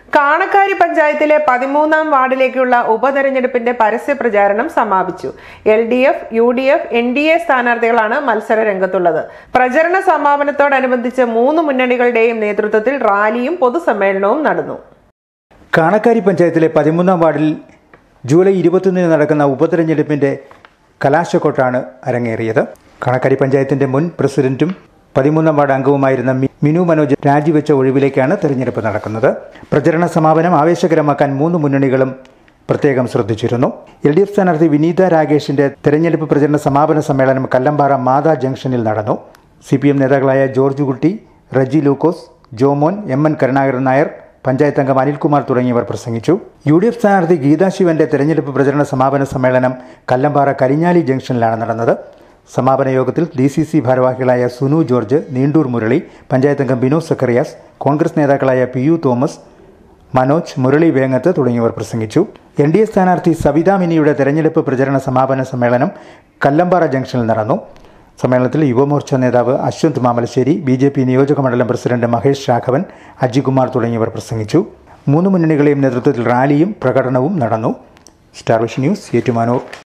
കാണക്കാരി പഞ്ചായത്തിലെ പതിമൂന്നാം വാർഡിലേക്കുള്ള ഉപതെരഞ്ഞെടുപ്പിന്റെ പരസ്യ പ്രചാരണം സമാപിച്ചു L D F U D F N D A സ്ഥാനാർത്ഥികളാണ് മത്സര രംഗത്തുള്ളത് പ്രചരണ സമാപനത്തോടനുബന്ധിച്ച് മൂന്ന് മുന്നണികളുടെയും നേതൃത്വത്തിൽ റാലിയും പൊതുസമ്മേളനവും നടന്നു കാണക്കാരി പഞ്ചായത്തിലെ പതിമൂന്നാം വാർഡിൽ ജൂലൈ ഇരുപത്തൊന്നിന് നടക്കുന്ന ഉപതെരഞ്ഞെടുപ്പിന്റെ കലാശക്കൊട്ടാണ് അരങ്ങേറിയത് കാണക്കാരി പഞ്ചായത്തിന്റെ മുൻ പ്രസിഡന്റും പതിമൂന്നാം വാർഡ് അംഗവുമായിരുന്ന മി- മിനു മനോജ് രാജിവെച്ച ഒഴിവിലേക്കാണ് തെരഞ്ഞെടുപ്പ് നടക്കുന്നത് പ്രചരണ സമാപനം ആവേശകരമാക്കാൻ മൂന്ന് മുന്നണികളും പ്രത്യേകം ശ്രദ്ധിച്ചിരുന്നു എൽ ഡി എഫ് സ്ഥാനാർത്ഥി വിനീത രാഗേഷിന്റെ തെരഞ്ഞെടുപ്പ് പ്രചരണ സമാപന സമ്മേളനം കല്ലമ്പാറ മാതാ ജംഗ്ഷനിൽ നടന്നു സി പി എം നേതാക്കളായ ജോർജ് കുട്ടി റജി ലൂക്കോസ് ജോമോൻ എം എൻ കരുണാകരൻ നായർ പഞ്ചായത്ത് അംഗം അനിൽകുമാർ തുടങ്ങിയവർ പ്രസംഗിച്ചു യു ഡി എഫ് സ്ഥാനാർത്ഥി ഗീതാ ശിവന്റെ തെരഞ്ഞെടുപ്പ് പ്രചരണ സമാപന സമ്മേളനം കല്ലമ്പാറ കരിഞ്ഞാലി ജംഗ്ഷനിലാണ് നടന്നത് സമാപന യോഗത്തിൽ ഡി സി സി ഭാരവാഹികളായ സുനു ജോർജ് നീണ്ടൂർ മുരളി പഞ്ചായത്ത് അംഗം ബിനു സക്കറിയാസ് കോൺഗ്രസ് നേതാക്കളായ പി യു തോമസ് മനോജ് മുരളി വേങ്ങത്ത് തുടങ്ങിയവർ പ്രസംഗിച്ചു എൻ ഡി എ സ്ഥാനാർത്ഥി സവിതാ മിനിയുടെ തെരഞ്ഞെടുപ്പ് പ്രചരണ സമാപന സമ്മേളനം കല്ലമ്പാറ ജംഗ്ഷനിൽ നടന്നു സമ്മേളനത്തിൽ യുവമോർച്ച നേതാവ് Ashwanth Mamalassery B J P നിയോജക മണ്ഡലം പ്രസിഡന്റ് മഹേഷ് രാഘവൻ അജികുമാർ തുടങ്ങിയവർ പ്രസംഗിച്ചു മൂന്ന് മുന്നണികളെയും നേതൃത്വത്തിൽ റാലിയും പ്രകടനവും നടന്നു സ്റ്റാർ വിഷൻ ന്യൂസ് ഏറ്റുമാനൂർ